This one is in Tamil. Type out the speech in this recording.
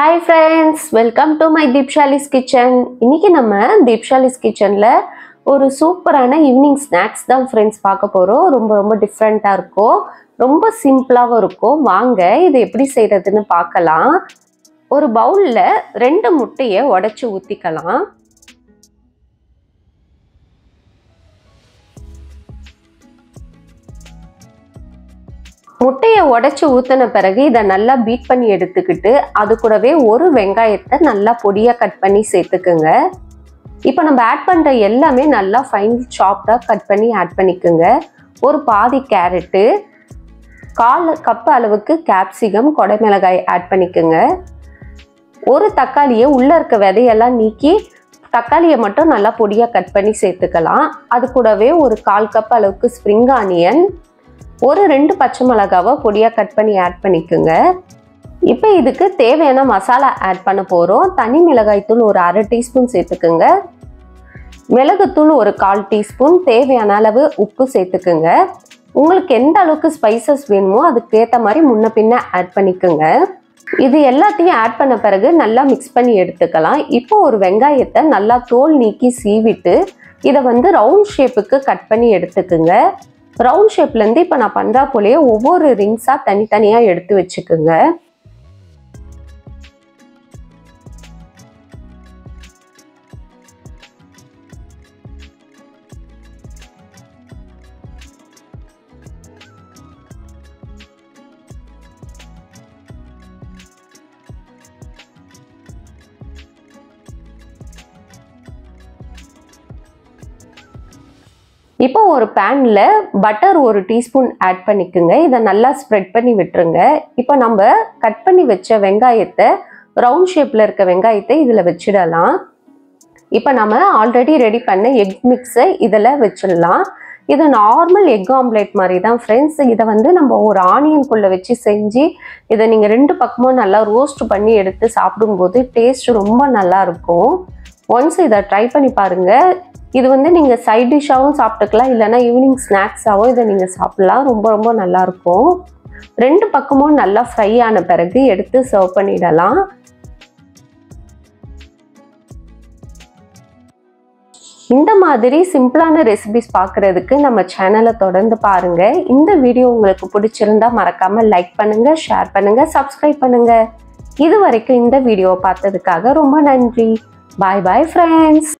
hi friends welcome to my Deepshali's kitchen இன்னைக்கு நம்ம தீப்ஷாலிஸ் கிச்சனில் ஒரு சூப்பரான ஈவினிங் ஸ்நாக்ஸ் தான் ஃப்ரெண்ட்ஸ் பார்க்க போகிறோம் ரொம்ப ரொம்ப டிஃப்ரெண்ட்டாக இருக்கும் ரொம்ப சிம்பிளாகவும் இருக்கும் வாங்க இது எப்படி செய்கிறதுன்னு பார்க்கலாம் ஒரு பவுலில் ரெண்டு முட்டையை உடச்சி ஊற்றிக்கலாம் முட்டையை உடச்சி ஊற்றின பிறகு இதை நல்லா பீட் பண்ணி எடுத்துக்கிட்டு அது கூடவே ஒரு வெங்காயத்தை நல்லா பொடியாக கட் பண்ணி சேர்த்துக்குங்க இப்போ நம்ம ஆட் பண்ணுற எல்லாமே நல்லா ஃபைன் சாப்டாக கட் பண்ணி ஆட் பண்ணிக்கோங்க ஒரு பாதி கேரட்டு கால் கப் அளவுக்கு கேப்சிகம் கொடைமிளகாய் ஆட் பண்ணிக்கோங்க ஒரு தக்காளியை உள்ளே இருக்க விதையெல்லாம் நீக்கி தக்காளியை மட்டும் நல்லா பொடியாக கட் பண்ணி சேர்த்துக்கலாம் அது கூடவே ஒரு கால் கப் அளவுக்கு ஸ்ப்ரிங் ஆனியன் ஒரு ரெண்டு பச்சை மிளகாவை பொடியாக கட் பண்ணி ஆட் பண்ணிக்கோங்க இப்போ இதுக்கு தேவையான மசாலா ஆட் பண்ண போகிறோம் தனி மிளகாய்த்தூள் ஒரு அரை டீஸ்பூன் சேர்த்துக்குங்க மிளகுத்தூள் ஒரு கால் டீஸ்பூன் தேவையான அளவு உப்பு சேர்த்துக்குங்க உங்களுக்கு எந்த அளவுக்கு ஸ்பைசஸ் வேணுமோ அதுக்கேற்ற மாதிரி முன்ன பின்ன ஆட் பண்ணிக்கோங்க இது எல்லாத்தையும் ஆட் பண்ண பிறகு நல்லா மிக்ஸ் பண்ணி எடுத்துக்கலாம் இப்போ ஒரு வெங்காயத்தை நல்லா தோல் நீக்கி சீவிட்டு இதை வந்து ரவுண்ட் ஷேப்புக்கு கட் பண்ணி எடுத்துக்குங்க ரவுண்ட் ஷேப்லேருந்து இப்போ நான் பண்ணுறா போலேயே ஒவ்வொரு ரிங்ஸாக தனித்தனியாக எடுத்து வச்சுக்கோங்க இப்போ ஒரு பேனில் பட்டர் ஒரு டீஸ்பூன் ஆட் பண்ணிக்கோங்க இதை நல்லா ஸ்ப்ரெட் பண்ணி விட்டுருங்க இப்போ நம்ம கட் பண்ணி வச்ச வெங்காயத்தை ரவுண்ட் ஷேப்பில் இருக்க வெங்காயத்தை இதில் வச்சிடலாம் இப்போ நம்ம ஆல்ரெடி ரெடி பண்ண எக் மிக்ஸை இதில் வச்சிடலாம் இது நார்மல் எக் ஆம்லேட் மாதிரி தான் ஃப்ரெண்ட்ஸ் இதை வந்து நம்ம ஒரு ஆனியனுக்குள்ளே வச்சு செஞ்சு இதை நீங்கள் ரெண்டு பக்கமும் நல்லா ரோஸ்ட் பண்ணி எடுத்து சாப்பிடும்போது டேஸ்ட் ரொம்ப நல்லா இருக்கும் ஒன்ஸ் இதை ட்ரை பண்ணி பாருங்கள் இது வந்து நீங்கள் சைட் டிஷ்ஷாகவும் சாப்பிட்டுக்கலாம் இல்லைனா ஈவினிங் ஸ்நாக்ஸாகவும் இதை நீங்கள் சாப்பிட்லாம் ரொம்ப ரொம்ப நல்லாயிருக்கும் ரெண்டு பக்கமும் நல்லா ஃப்ரை ஆன பிறகு எடுத்து சர்வ் பண்ணிடலாம் இந்த மாதிரி சிம்பிளான ரெசிபிஸ் பார்க்குறதுக்கு நம்ம சேனலை தொடர்ந்து பாருங்கள் இந்த வீடியோ உங்களுக்கு பிடிச்சிருந்தா மறக்காமல் லைக் பண்ணுங்கள் ஷேர் பண்ணுங்கள் சப்ஸ்கிரைப் பண்ணுங்கள் இது வரைக்கும் இந்த வீடியோவை பார்த்ததுக்காக ரொம்ப நன்றி பாய் பாய் ஃப்ரெண்ட்ஸ்